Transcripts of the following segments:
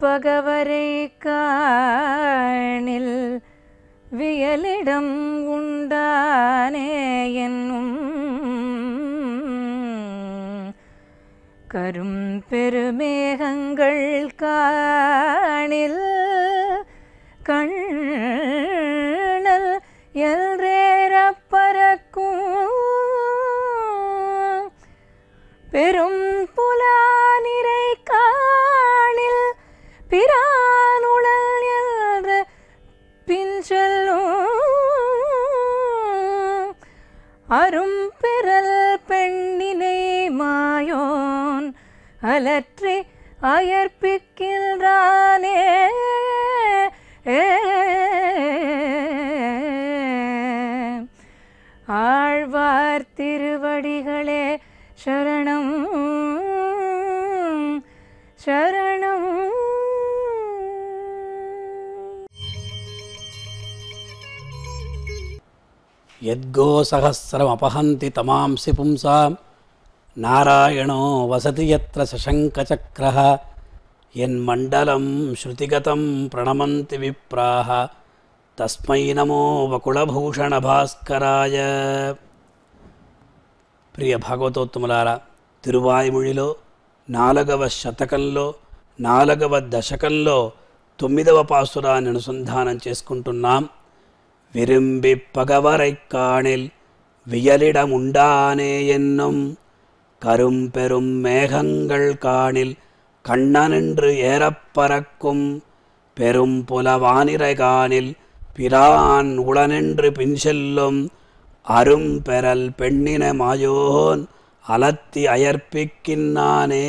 பகவரை காணில் வியலிடம் உண்டானே என்னும் கரும் பெருமேகங்கள் காணில் கண்ணல் எல்ரேறப் பறக்கும் பெரும் புலானிரை காணில் பிரானுழல் என்ற பின் செல்லும் அரும் பிறல் பெண்ணினை மாயோன் அலற்றி அயர்ப்பிக்கின்றானே ஆழ்வார் திருவடிகளே சரணம் சரணம் యద్గోసహస్రమపహంతి తమాంసి పుంసాం నారాయణో వసతి యత్ర శశంకచక్ర యన్మండలం శృతిగతం ప్రణమంతి విప్రాహ తస్మై నమో వకుళభూషణ భాస్కరాయ ప్రియ భాగవతోత్తములారా తిరువాయుమొழிలో నాలుగవ శతకంలో నాలుగవ దశకంలో తొమ్మిదవ పాసురాన్ని అనుసంధానం చేసుకుంటున్నాం விரும்பி பகவரைக் காணில் வியலிடமுண்டானே என்னும் கரும்பெரும் மேகங்கள் காணில் கண்ணனென்று ஏறப் பறக்கும் பெரும் புலவானிரை காணில் பிரான் உளனென்று பின்செல்லும் அரும்பெறல் பெண்ணின மாயோன் అలత్తి అయర్పిక్కిన్నానే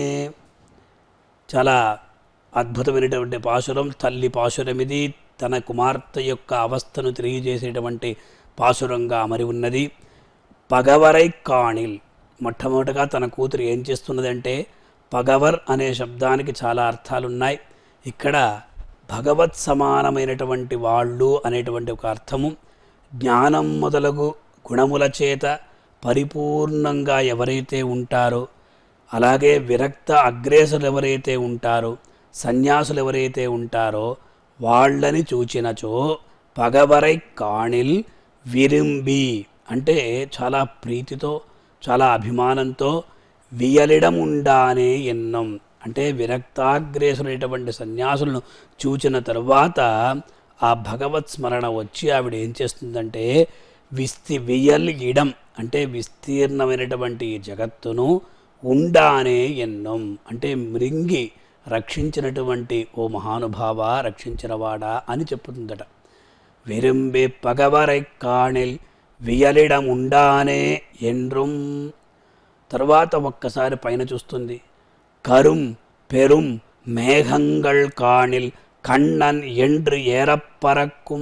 చాలా అద్భుతమైనటువంటి పాశురం తల్లి పాశురం ఇది తన కుమార్తె యొక్క అవస్థను తెలియజేసేటువంటి పాశురంగా అమరి ఉన్నది పగవరై కాణిల్ మొట్టమొదటగా తన కూతురు ఏం చేస్తున్నదంటే పగవర్ అనే శబ్దానికి చాలా అర్థాలున్నాయి ఇక్కడ భగవత్ సమానమైనటువంటి వాళ్ళు అనేటువంటి ఒక అర్థము జ్ఞానం మొదలగు గుణముల చేత పరిపూర్ణంగా ఎవరైతే ఉంటారో అలాగే విరక్త అగ్రేసులు ఎవరైతే ఉంటారో సన్యాసులు ఎవరైతే ఉంటారో వాళ్ళని చూచినచో పగవరై కాణిల్ విరింబి అంటే చాలా ప్రీతితో చాలా అభిమానంతో వియలిడం ఉండానే ఎన్నం అంటే విరక్తాగ్రేసులైనటువంటి సన్యాసులను చూచిన తరువాత ఆ భగవత్ స్మరణ వచ్చి ఆవిడ ఏం చేస్తుందంటే విస్తి వియల్ ఇడం అంటే విస్తీర్ణమైనటువంటి ఈ జగత్తును ఉండానే ఎన్నం అంటే మృంగి రక్షించినటువంటి ఓ మహానుభావ రక్షించినవాడా అని చెప్పుతుందట విరుంబి పగవరై కాణిల్ వియలిడం ఉండానే ఎండ్రుం తర్వాత ఒక్కసారి పైన చూస్తుంది కరుం పెరుం మేఘంగళ్ కాణిల్ కണ്ണన్ ఎండ్రు ఏరప్పరక్కుం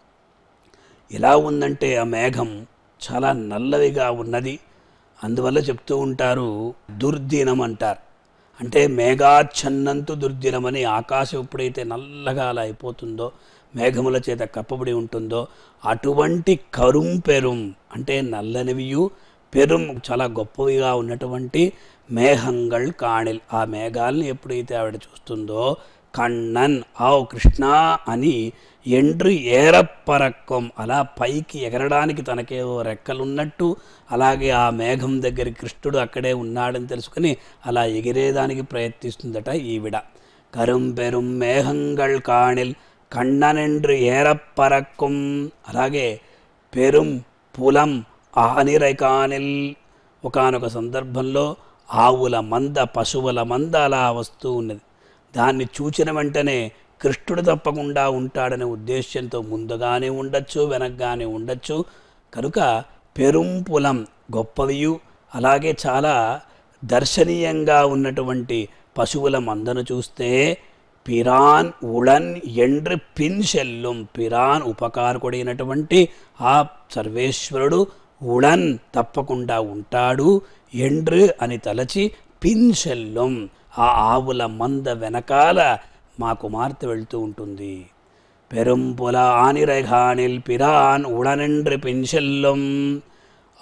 ఎలా ఉందంటే ఆ మేఘం చాలా నల్లవిగా ఉన్నది అందువల్ల చెప్తూ ఉంటారు దుర్దినం అంటారు అంటే మేఘాచ్ఛన్నంతు దుర్దినమని ఆకాశం ఎప్పుడైతే నల్లగా అలా అయిపోతుందో మేఘముల చేత కప్పబడి ఉంటుందో అటువంటి కరుం పెరుం అంటే నల్లనివియు పెరుం చాలా గొప్పవిగా ఉన్నటువంటి మేఘంగళ్ కాణిల్ ఆ మేఘాలని ఎప్పుడైతే ఆవిడ చూస్తుందో కണ്ണన్ ఆవ్ కృష్ణ అని ఎండ్రు ఏరప్పరక్కం అలా పైకి ఎగరడానికి తనకేవో రెక్కలున్నట్టు అలాగే ఆ మేఘం దగ్గర కృష్ణుడు అక్కడే ఉన్నాడని తెలుసుకుని అలా ఎగిరేదానికి ప్రయత్నిస్తుందట ఈవిడ కరుం పెరుం మేఘంగళ్ కాణిల్ కണ്ണనెండ్రు ఏరప్పరక్కం అలాగే పెరుం పులం ఆనిరైకానిల్ ఒకానొక సందర్భంలో ఆవుల మంద పశువుల మంద అలా వస్తూ ఉన్నది దాన్ని చూచిన వెంటనే కృష్ణుడు తప్పకుండా ఉంటాడనే ఉద్దేశ్యంతో ముందుగానే ఉండొచ్చు వెనక్గానే ఉండొచ్చు కనుక పెరుంపులం గొప్పవియు అలాగే చాలా దర్శనీయంగా ఉన్నటువంటి పశువుల మందను చూస్తే పిరాన్ ఉళన్ ఎండ్రి పిన్ షెల్లుం పిరాన్ ఉపకారకుడైనటువంటి ఆ సర్వేశ్వరుడు ఉళన్ తప్పకుండా ఉంటాడు ఎండ్రు అని తలచి పిన్ షెల్లుం ఆ ఆవుల మంద వెనకాల మా కుమార్తె వెళ్తూ ఉంటుంది పెరుంపుల ఆనిరఘానిల్ పిరాన్ ఉడనెండ్రి పిన్షెల్లం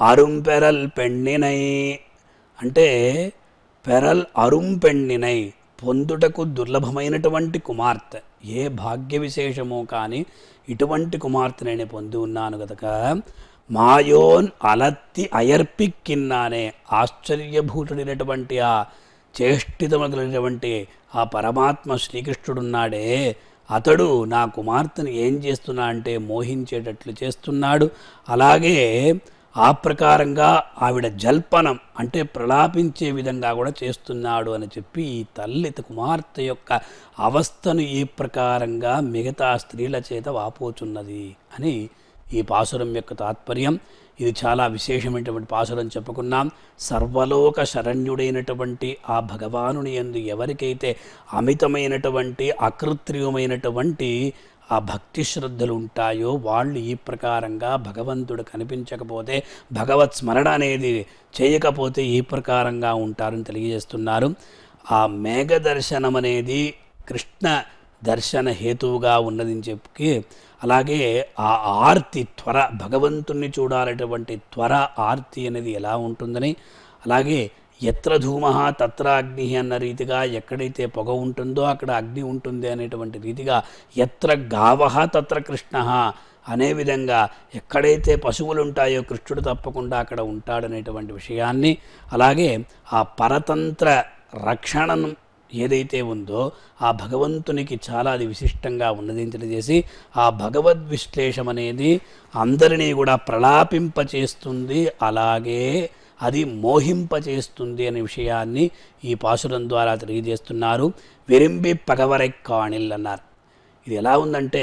అరుంపెరల్ పెండినై అంటే పెరల్ అరుంపెండినై పొందుటకు దుర్లభమైనటువంటి కుమార్తె ఏ భాగ్య విశేషమో కానీ ఇటువంటి కుమార్తె నేను పొంది ఉన్నాను గతక మాయోన్ అలత్తి అయర్పిక్కిన్నానే ఆశ్చర్యభూతుడైనటువంటి ఆ చేష్టితమగినటువంటి ఆ పరమాత్మ శ్రీకృష్ణుడున్నాడే అతడు నా కుమార్తెను ఏం చేస్తున్నా అంటే మోహించేటట్లు చేస్తున్నాడు అలాగే ఆ ప్రకారంగా ఆవిడ జల్పనం అంటే ప్రలాపించే విధంగా కూడా చేస్తున్నాడు అని చెప్పి ఈ తల్లి కుమార్తె యొక్క అవస్థను ఈ ప్రకారంగా మిగతా స్త్రీల చేత వాపోచున్నది అని ఈ పాసురం యొక్క తాత్పర్యం ఇది చాలా విశేషమైనటువంటి పాసురం చెప్పుకున్నాం సర్వలోక శరణ్యుడైనటువంటి ఆ భగవానుని ఎందు ఎవరికైతే అమితమైనటువంటి అకృత్రిమమైనటువంటి ఆ భక్తి శ్రద్ధలు ఉంటాయో వాళ్ళు ఈ ప్రకారంగా భగవంతుడు కనిపించకపోతే భగవత్ స్మరణ అనేది చేయకపోతే ఈ ప్రకారంగా ఉంటారని తెలియజేస్తున్నారు ఆ మేఘ దర్శనం అనేది కృష్ణ దర్శన హేతువుగా ఉన్నదని చెప్పి అలాగే ఆ ఆర్తి త్వర భగవంతుణ్ణి చూడాలటువంటి త్వర ఆర్తి అనేది ఎలా ఉంటుందని అలాగే ఎత్ర ధూమ తత్ర అగ్ని అన్న రీతిగా ఎక్కడైతే పొగ ఉంటుందో అక్కడ అగ్ని ఉంటుంది అనేటువంటి రీతిగా ఎత్ర గావ తత్ర కృష్ణ అనే విధంగా ఎక్కడైతే పశువులు ఉంటాయో కృష్ణుడు తప్పకుండా అక్కడ ఉంటాడనేటువంటి విషయాన్ని అలాగే ఆ పరతంత్ర రక్షణను ఏదైతే ఉందో ఆ భగవంతునికి చాలా అది విశిష్టంగా ఉన్నది తెలియజేసి ఆ భగవద్ విశ్లేషం అనేది అందరినీ కూడా ప్రలాపింపచేస్తుంది అలాగే అది మోహింపచేస్తుంది అనే విషయాన్ని ఈ పాసురం ద్వారా తెలియజేస్తున్నారు విరింబి పగవరై కాణిల్ అన్నారు ఇది ఎలా ఉందంటే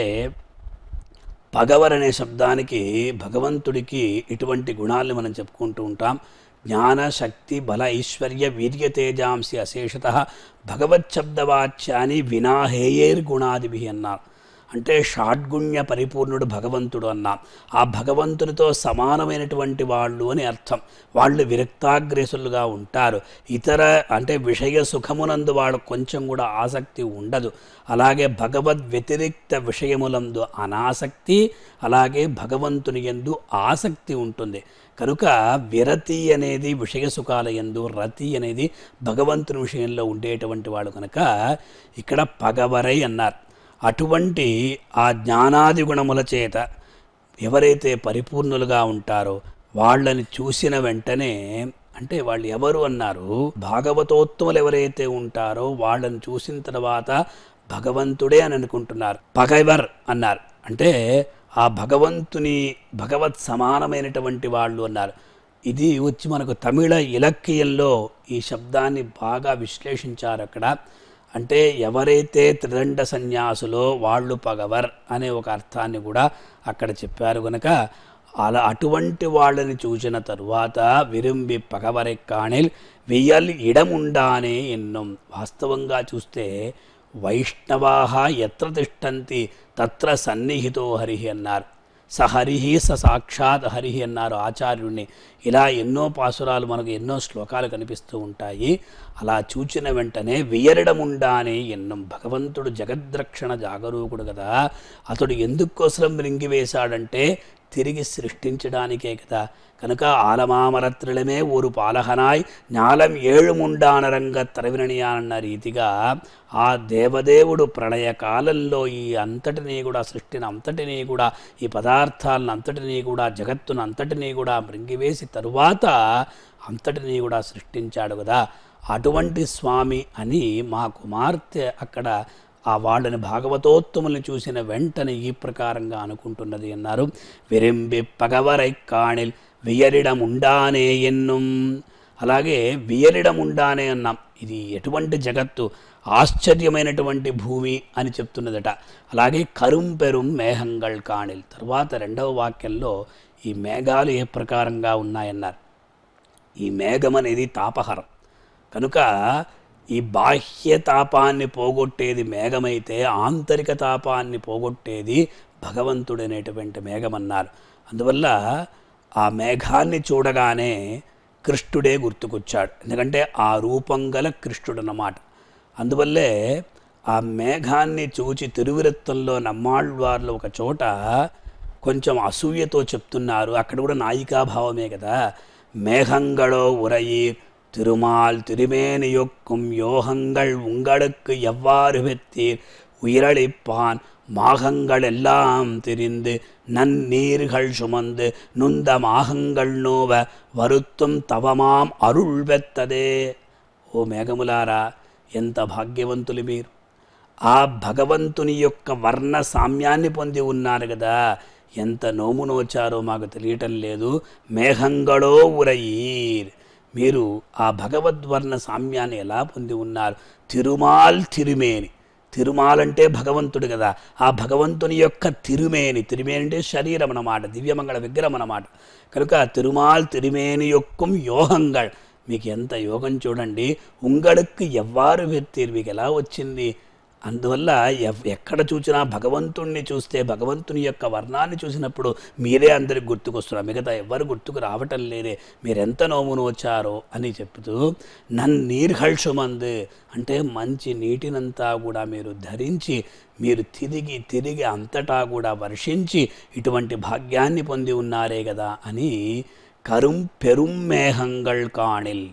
పగవర్ అనే శబ్దానికి భగవంతుడికి ఇటువంటి గుణాలను మనం చెప్పుకుంటూ ఉంటాం జ్ఞాన శక్తి బల ఐశ్వర్య వీర్య తేజాంసి అశేషత భగవచ్చబ్దవాచ్యాన్ని వినాహేయేర్ గుణాదిభి అన్నారు అంటే షాడ్గుణ్య పరిపూర్ణుడు భగవంతుడు అన్నాం ఆ భగవంతునితో సమానమైనటువంటి వాళ్ళు అని అర్థం వాళ్ళు విరక్తాగ్రేసులుగా ఉంటారు ఇతర అంటే విషయ సుఖమునందు వాళ్ళకు కొంచెం కూడా ఆసక్తి ఉండదు అలాగే భగవద్ వ్యతిరిక్త విషయములందు అనాసక్తి అలాగే భగవంతుని ఎందు ఆసక్తి ఉంటుంది కనుక విరతి అనేది విషయ సుఖాల ఎందు రతి అనేది భగవంతుని విషయంలో ఉండేటువంటి వాడు కనుక ఇక్కడ పగవరై అన్నారు అటువంటి ఆ జ్ఞానాది గుణముల చేత ఎవరైతే పరిపూర్ణులుగా ఉంటారో వాళ్ళని చూసిన వెంటనే అంటే వాళ్ళు ఎవరు అన్నారు భాగవతోత్తములు ఎవరైతే ఉంటారో వాళ్ళని చూసిన తర్వాత భగవంతుడే అని అనుకుంటున్నారు పగవర్ అన్నారు అంటే ఆ భగవంతుని భగవత్ సమానమైనటువంటి వాళ్ళు అన్నారు ఇది వచ్చి మనకు తమిళ ఇలక్కియంలో ఈ శబ్దాన్ని బాగా విశ్లేషించారు అక్కడ అంటే ఎవరైతే త్రిదండ సన్యాసులో వాళ్ళు పగవర్ అనే ఒక అర్థాన్ని కూడా అక్కడ చెప్పారు కనుక అలా అటువంటి వాళ్ళని చూసిన తరువాత విరుంబి పగవరె కాణిల్ వెయ్యల్ ఇడముండానే ఎన్నం వాస్తవంగా చూస్తే వైష్ణవాహ ఎత్ర తిష్టంతి తత్ర సన్నిహితో హరి అన్నారు స హరిహి స సాక్షాత్ హరిహి అన్నారు ఆచార్యుణ్ణి ఇలా ఎన్నో పాసురాలు మనకు ఎన్నో శ్లోకాలు కనిపిస్తూ ఉంటాయి అలా చూచిన వెంటనే వియరడముండానే ఎన్నం భగవంతుడు జగద్రక్షణ జాగరూకుడు కదా అతడు ఎందుకోసం రింగివేశాడంటే తిరిగి సృష్టించడానికే కదా కనుక ఆలమామరత్రిలమే ఊరు పాలహనాయ్ జ్ఞాలం ఏழுముండానరంగ తరవిననియానన్న రీతిగా ఆ దేవదేవుడు ప్రళయ కాలంలో ఈ అంతటినీ కూడా సృష్టిని అంతటినీ కూడా ఈ పదార్థాలను అంతటినీ కూడా జగత్తును అంతటినీ కూడా మృంగివేసి తరువాత అంతటినీ కూడా సృష్టించాడు కదా అటువంటి స్వామి అని మా కుమార్తె అక్కడ ఆ వాళ్ళని భాగవతోత్తముల్ని చూసిన వెంటనే ఈ ప్రకారంగా అనుకుంటున్నది అన్నారు విరింబి పగవరై కాణిల్ వియరిడముండానే ఎన్నుం అలాగే వియరిడముండానే అన్నాం ఇది ఎటువంటి జగత్తు ఆశ్చర్యమైనటువంటి భూమి అని చెప్తున్నదట అలాగే కరుంపెరుం మేఘంగల్ కాణిల్ తర్వాత రెండవ వాక్యంలో ఈ మేఘాలు ఏ ప్రకారంగా ఉన్నాయన్నారు ఈ మేఘం అనేది తాపహరం కనుక ఈ బాహ్య తాపాన్ని పోగొట్టేది మేఘమైతే ఆంతరిక తాపాన్ని పోగొట్టేది భగవంతుడనేటువంటి మేఘమన్నారు అందువల్ల ఆ మేఘాన్ని చూడగానే కృష్ణుడే గుర్తుకొచ్చాడు ఎందుకంటే ఆ రూపం గల కృష్ణుడు అన్నమాట అందువల్లే ఆ మేఘాన్ని చూచి తిరువిరత్తంలో నమ్మాళ్ళవార్లు ఒక చోట కొంచెం అసూయతో చెప్తున్నారు అక్కడ కూడా నాయికాభావమే కదా మేఘంగళో ఉరయి திருமால் திருமேனியொக்கும் யோகங்கள் உங்களுக்கு எவ்வாறு பெற்றீர் உயிரளிப்பான் மாகங்கள் எல்லாம் திரிந்து நன்னீர்கள் சுமந்து நுந்த மாகங்கள் நோவ வருத்தும் తవమాం అరుళ్ పెత్తదే ఓ మేఘములారా ఎంత భాగ్యవంతులు మీరు ఆ భగవంతుని యొక్క వర్ణ సామ్యాన్ని పొంది ఉన్నారు కదా ఎంత నోము నోచారో మాకు తెలియటం లేదు మేఘంగళో ఉరయీర్ మీరు ఆ భగవద్వర్ణ సామ్యాన్ని ఎలా పొంది ఉన్నారు తిరుమాల్ తిరుమేని తిరుమాల్ అంటే భగవంతుడు కదా ఆ భగవంతుని యొక్క తిరుమేని తిరుమేని అంటే శరీరం అన్నమాట దివ్యమంగళ విగ్రహం అన్నమాట కనుక తిరుమాల్ తిరుమేని యొక్కం యోగంగళ్ మీకు ఎంత యోగం చూడండి ఉంగడుక్కు ఎవ్వారు వెత్తీరు మీకు ఎలా వచ్చింది అందువల్ల ఎవ్- ఎక్కడ చూసినా భగవంతుణ్ణి చూస్తే భగవంతుని యొక్క వర్ణాన్ని చూసినప్పుడు మీరే అందరికి గుర్తుకొస్తున్నారు మిగతా ఎవ్వరు గుర్తుకు రావటం లేదే మీరెంత నోమును వచ్చారో అని చెప్తూ నన్ను నీర్హర్షమందు అంటే మంచి నీటినంతా కూడా మీరు ధరించి మీరు తిరిగి తిరిగి అంతటా కూడా వర్షించి ఇటువంటి భాగ్యాన్ని పొంది ఉన్నారే కదా అని కరుం పెరుం మేఘంగళ్ కాణిల్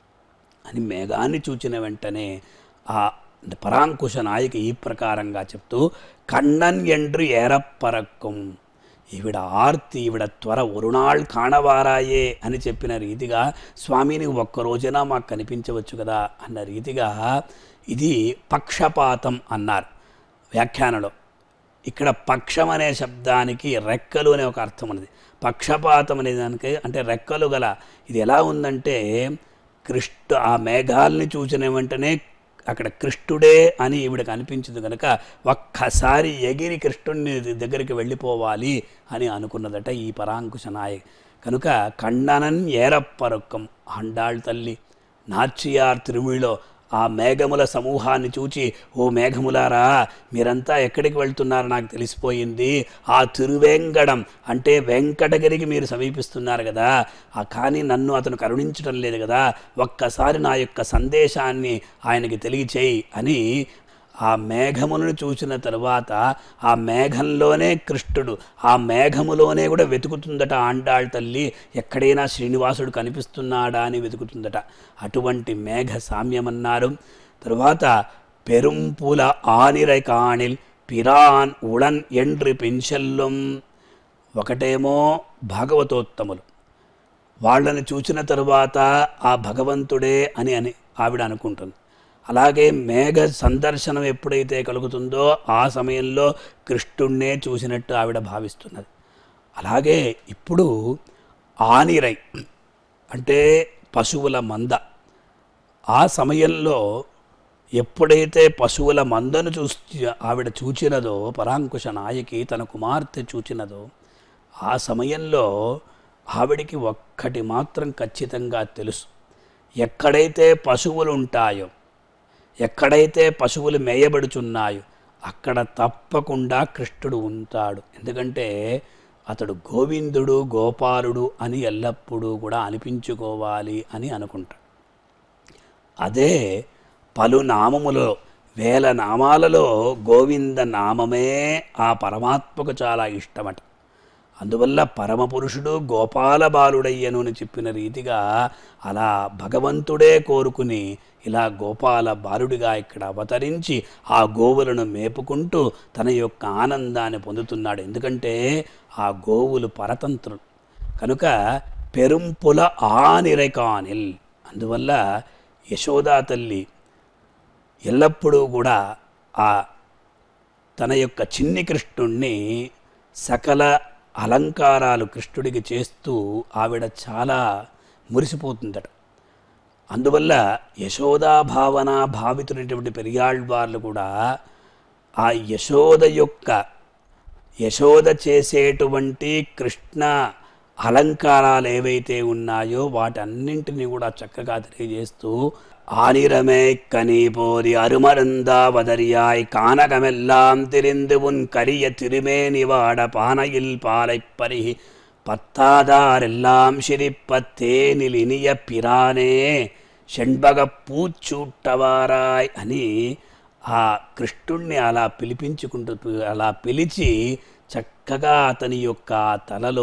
అని మేఘాన్ని చూచిన వెంటనే ఆ పరాంకుశ నాయకి ఈ ప్రకారంగా చెప్తూ కണ്ണన్ ఎండ్రు ఏరప్పరక్కం ఈవిడ ఆర్తి ఈవిడ త్వర ఒరునాళ్ కాణవారాయే అని చెప్పిన రీతిగా స్వామిని ఒక్క రోజైనా మాకు కనిపించవచ్చు కదా అన్న రీతిగా ఇది పక్షపాతం అన్నారు వ్యాఖ్యానంలో ఇక్కడ పక్షం అనే శబ్దానికి రెక్కలు అనే ఒక అర్థం ఉన్నది పక్షపాతం అనే దానికి అంటే రెక్కలు గల ఇది ఎలా ఉందంటే కృష్ణ ఆ మేఘాల్ని చూసిన వెంటనే అక్కడ కృష్ణుడే అని ఈవిడకి అనిపించింది కనుక ఒక్కసారి ఎగిరి కృష్ణుడిని దగ్గరికి వెళ్ళిపోవాలి అని అనుకున్నదట ఈ పరాంకుశ నాయక్ కనుక కണ്ണనన్ ఏరప్పరొక్కం అండాళ్ తల్లి నాచియార్ తిరుమిళిలో ఆ మేఘముల సమూహాన్ని చూచి ఓ మేఘములారా మీరంతా ఎక్కడికి వెళ్తున్నారో నాకు తెలిసిపోయింది ఆ తిరువేంగడం అంటే వెంకటగిరికి మీరు సమీపిస్తున్నారు కదా ఆ కానీ నన్ను అతను కరుణించడం లేదు కదా ఒక్కసారి నా యొక్క సందేశాన్ని ఆయనకి తెలియచేయి అని ఆ మేఘములను చూసిన తరువాత ఆ మేఘంలోనే కృష్ణుడు ఆ మేఘములోనే కూడా వెతుకుతుందట ఆండాళ్ తల్లి ఎక్కడైనా శ్రీనివాసుడు కనిపిస్తున్నాడా అని వెతుకుతుందట అటువంటి మేఘ సామ్యమన్నారు తరువాత పెరుంపుల ఆనిరై కాణిల్ పిరాన్ ఉళన్ ఎండ్రి పెంచెల్లం ఒకటేమో భాగవతోత్తములు వాళ్ళని చూసిన తరువాత ఆ భగవంతుడే అని అని ఆవిడ అనుకుంటుంది అలాగే మేఘ సందర్శనం ఎప్పుడైతే కలుగుతుందో ఆ సమయంలో కృష్ణుణ్ణే చూసినట్టు ఆవిడ భావిస్తున్నది అలాగే ఇప్పుడు ఆనిరై అంటే పశువుల మంద ఆ సమయంలో ఎప్పుడైతే పశువుల మందను చూసి ఆవిడ చూచినదో పరాంకుశ నాయకి తన కుమార్తె చూచినదో ఆ సమయంలో ఆవిడికి ఒక్కటి మాత్రం ఖచ్చితంగా తెలుసు ఎక్కడైతే పశువులు ఉంటాయో ఎక్కడైతే పశువులు మేయబడుచున్నాయో అక్కడ తప్పకుండా కృష్ణుడు ఉంటాడు ఎందుకంటే అతడు గోవిందుడు గోపాలుడు అని ఎల్లప్పుడూ కూడా అనిపించుకోవాలి అని అనుకుంటాడు అదే పలు నామములో వేల నామాలలో గోవింద నామమే ఆ పరమాత్మకు చాలా ఇష్టమట అందువల్ల పరమపురుషుడు గోపాల బాలుడయ్యను అని చెప్పిన రీతిగా అలా భగవంతుడే కోరుకుని ఇలా గోపాల బాలుడిగా ఇక్కడ అవతరించి ఆ గోవులను మేపుకుంటూ తన యొక్క ఆనందాన్ని పొందుతున్నాడు ఎందుకంటే ఆ గోవులు పరతంత్రులు కనుక పెరుంపుల ఆనిరకానిల్ అందువల్ల యశోదా తల్లి ఎల్లప్పుడూ కూడా ఆ తన యొక్క చిన్ని కృష్ణుణ్ణి సకల అలంకారాలు కృష్ణుడికి చేస్తూ ఆవిడ చాలా మురిసిపోతుందట అందువల్ల యశోదా భావన భావితున్నటువంటి పెరియాళ్వార్లు కూడా ఆ యశోద యొక్క యశోద చేసేటువంటి కృష్ణ అలంకారాలు ఏవైతే ఉన్నాయో వాటన్నింటినీ కూడా చక్కగా తెలియజేస్తూ ஆனிரமே கனிபோதி அருமருந்தாவதரியாய் கானகமெல்லாம் திரிந்து உன் கரிய திருமேனி வாட பானையில் பாலைப் பருகி பத்தாதாரெல்லாம் சிரிப்பத் தேனில் இனிய பிரானே షణ్భగ పూచూట్టవారాయ్ అని ఆ కృష్ణుణ్ణి అలా పిలిపించుకుంటూ అలా పిలిచి చక్కగా అతని యొక్క తలలో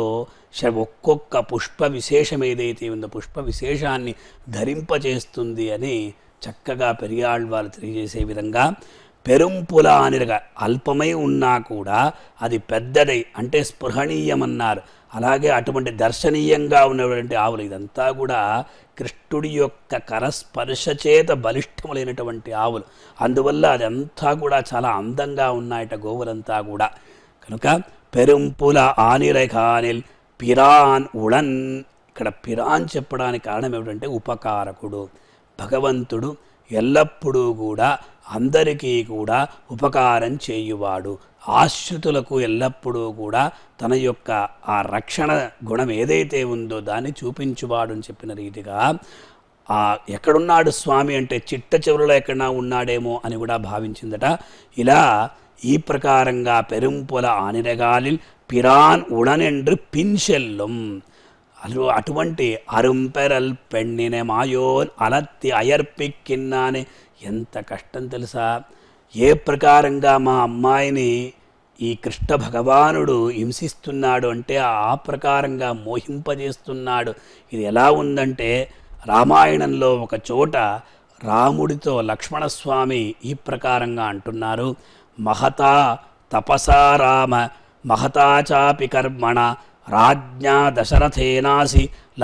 శ- ఒక్కొక్క పుష్ప విశేషం ఏదైతే ఉందో పుష్ప విశేషాన్ని ధరింపచేస్తుంది అని చక్కగా పెరియాళ్వారు తెలియజేసే విధంగా పెరుంపుల అనిరగా అల్పమై ఉన్నా కూడా అది పెద్దదై అంటే స్పృహణీయమన్నారు అలాగే అటువంటి దర్శనీయంగా ఉన్నటువంటి ఆవులు ఇదంతా కూడా కృష్ణుడి యొక్క కరస్పర్శ చేత బలిష్టములైనటువంటి ఆవులు అందువల్ల అదంతా కూడా చాలా అందంగా ఉన్నాయట గోవులంతా కూడా కనుక పెరుంపుల ఆనిరకానిల్ పిరాన్ ఉడన్ ఇక్కడ పిరాన్ చెప్పడానికి కారణం ఏమిటంటే ఉపకారకుడు భగవంతుడు ఎల్లప్పుడూ కూడా అందరికీ కూడా ఉపకారం చేయువాడు ఆశ్రితులకు ఎల్లప్పుడూ కూడా తన యొక్క ఆ రక్షణ గుణం ఏదైతే ఉందో దాన్ని చూపించువాడు అని చెప్పిన రీతిగా ఆ ఎక్కడున్నాడు స్వామి అంటే చిట్ట చివరిలో ఎక్కడన్నా ఉన్నాడేమో అని కూడా భావించిందట ఇలా ఈ ప్రకారంగా పెరుంపుల ఆనిరగాలిల్ పిరాన్ ఉడనెండ్రు పిన్షెల్లం అలు అటువంటి అరుంపెరల్ పెಣ್ಣಿനെ మాయోన్ అలత్తి అయర్పిక్కిన్నానే ఎంత కష్టం తెలుసా ఏ ప్రకారంగా మా అమ్మాయిని ఈ కృష్ణ భగవానుడు హింసిస్తున్నాడు అంటే ఆ ప్రకారంగా మోహింపజేస్తున్నాడు ఇది ఎలా ఉందంటే రామాయణంలో ఒక చోట రాముడితో లక్ష్మణస్వామి ఈ ప్రకారంగా అంటున్నారు మహతా తపసా రామ మహతా చాపి కర్మణ రాజ్ఞా దశరథేనాసి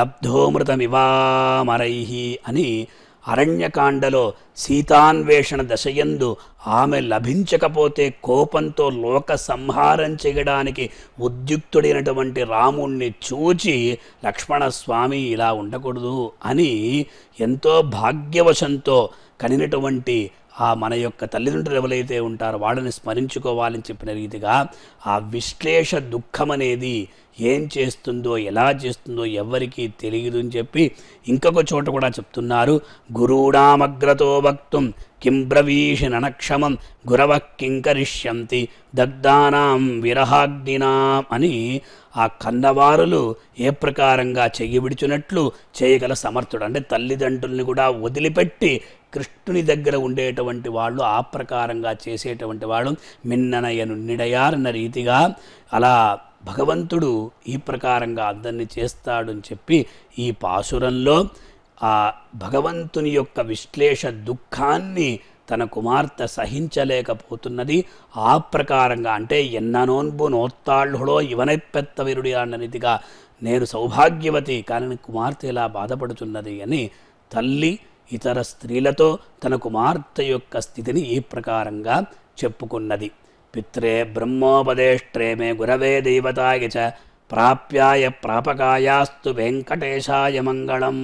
లబ్ధోమృతమివామరై అని అరణ్యకాండలో సీతాన్వేషణ దశయందు ఆమె లభించకపోతే కోపంతో లోక సంహారం చేయడానికి ఉద్యుక్తుడైనటువంటి రాముణ్ణి చూచి లక్ష్మణస్వామి ఇలా ఉండకూడదు అని ఎంతో భాగ్యవశంతో కనినటువంటి ఆ మన యొక్క తల్లిదండ్రులు ఎవరైతే ఉంటారో వాళ్ళని స్మరించుకోవాలని చెప్పిన రీతిగా ఆ విశ్లేష దుఃఖం అనేది ఏం చేస్తుందో ఎలా చేస్తుందో ఎవరికీ తెలియదు అని చెప్పి ఇంకొక చోట కూడా చెప్తున్నారు గురూణామగ్రతో వక్తుం కిం బ్రవీషి ననక్షమం గురవ కింకరిష్యంతి దగ్ధానాం విరహాగ్నినాం అని ఆ కన్నవారులు ఏ ప్రకారంగా చెయ్యి విడిచినట్లు చేయగల సమర్థుడు అంటే తల్లిదండ్రుల్ని కూడా వదిలిపెట్టి కృష్ణుని దగ్గర ఉండేటువంటి వాళ్ళు ఆ ప్రకారంగా చేసేటువంటి వాళ్ళు మిన్ననయను నిడయారన్న రీతిగా అలా భగవంతుడు ఈ ప్రకారంగా అందరినీ చేస్తాడని చెప్పి ఈ పాసురంలో ఆ భగవంతుని యొక్క విశ్లేష దుఃఖాన్ని తన కుమార్తె సహించలేకపోతున్నది ఆ ప్రకారంగా అంటే ఎన్ననోన్బు నోత్తాళ్ళుడో ఇవనై పెత్త విరుడి అన్న రీతిగా నేను సౌభాగ్యవతి కానీ కుమార్తె ఇలా బాధపడుతున్నది అని తల్లి ఇతర స్త్రీలతో తన కుమార్తె యొక్క స్థితిని ఈ ప్రకారంగా చెప్పుకున్నది పిత్రే బ్రహ్మోపదేష్ట్రే మే గురవే దైవతాయ చ ప్రాప్యాయ ప్రాపకాయాస్తు వెంకటేశాయ మంగళం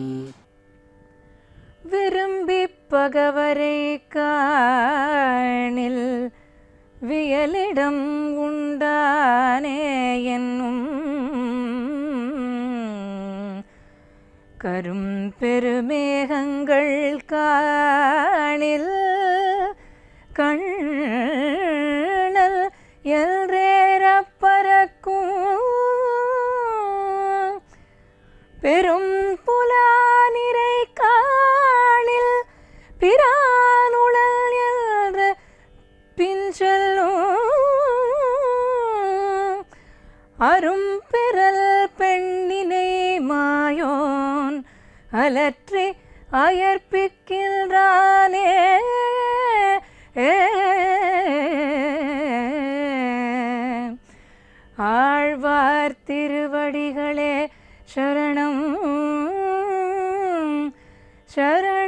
விரும்பி பகவரை காணில் வியலிடம் உண்டானே என்னும் கரும் பெருமேகங்கள் காணில் கண்ணல் எல்ரேற பறக்கும் பெரும் புலானிரை காணில் பிரானுழல் என்ற பின் செல்லும் அரும் பிறல் பெண்ணினை மாயோன் அலற்றி அயர்ப்பிக்கின்றானே ஆழ்வார் திருவடிகளே சரணம் சரணம்